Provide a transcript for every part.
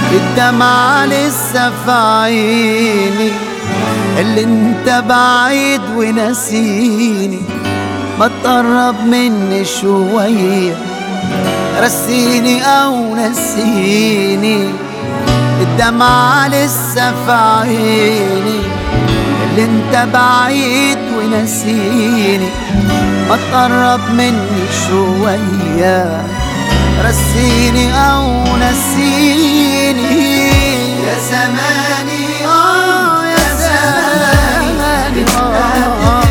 الدمعة لسه في عيني اللي انت بعيد ونسيني ما تقرب مني شوية رسيني او نسيني الدمعة لسه في عيني اللي انت بعيد ونسيني ما تقرب مني شوية رسيني او نسيني يا زماني آه يا زماني آه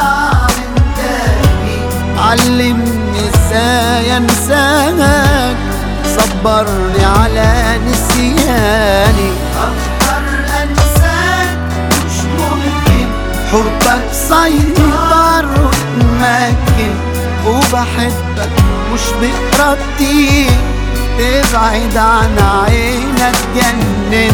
علمني ازاي انساك صبرني على نسياني أقدر أنساك مش ممكن حبك سيطر وتمكن وبحبك مش بإرادتي تبعد عن عينك جنن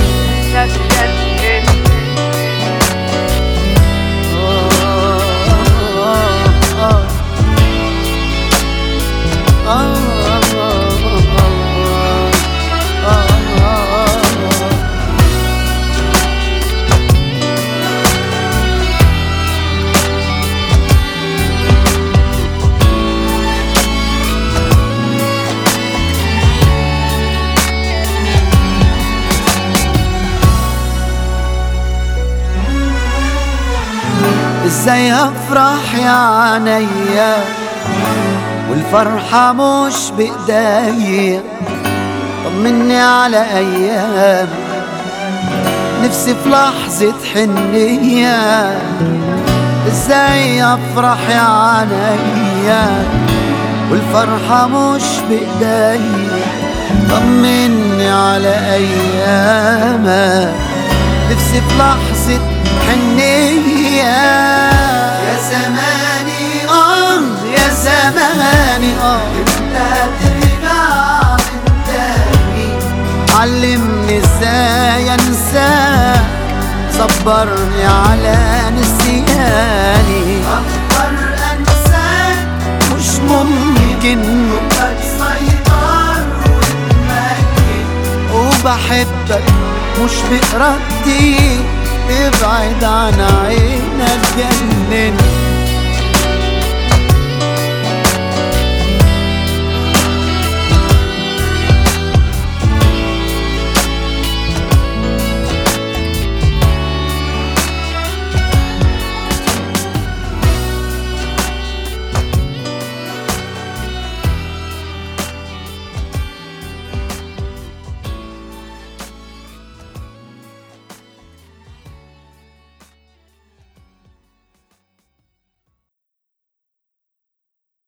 ازاي افرح يا عينيا والفرحة مش بإيديا طمني على أيام نفسي في لحظة حنية ازاي افرح يا عينيا والفرحة مش بإيديا طمني على أيامك نفسي في لحظة حنية يا زماني آه يا زماني آه لا ترجع من تاني علمني ازاي انساك صبرني على نسياني أقدر أنساك مش ممكن حبك سيطر وتمكن وبحبك مش بإرادتي ابعد عن عينك جنن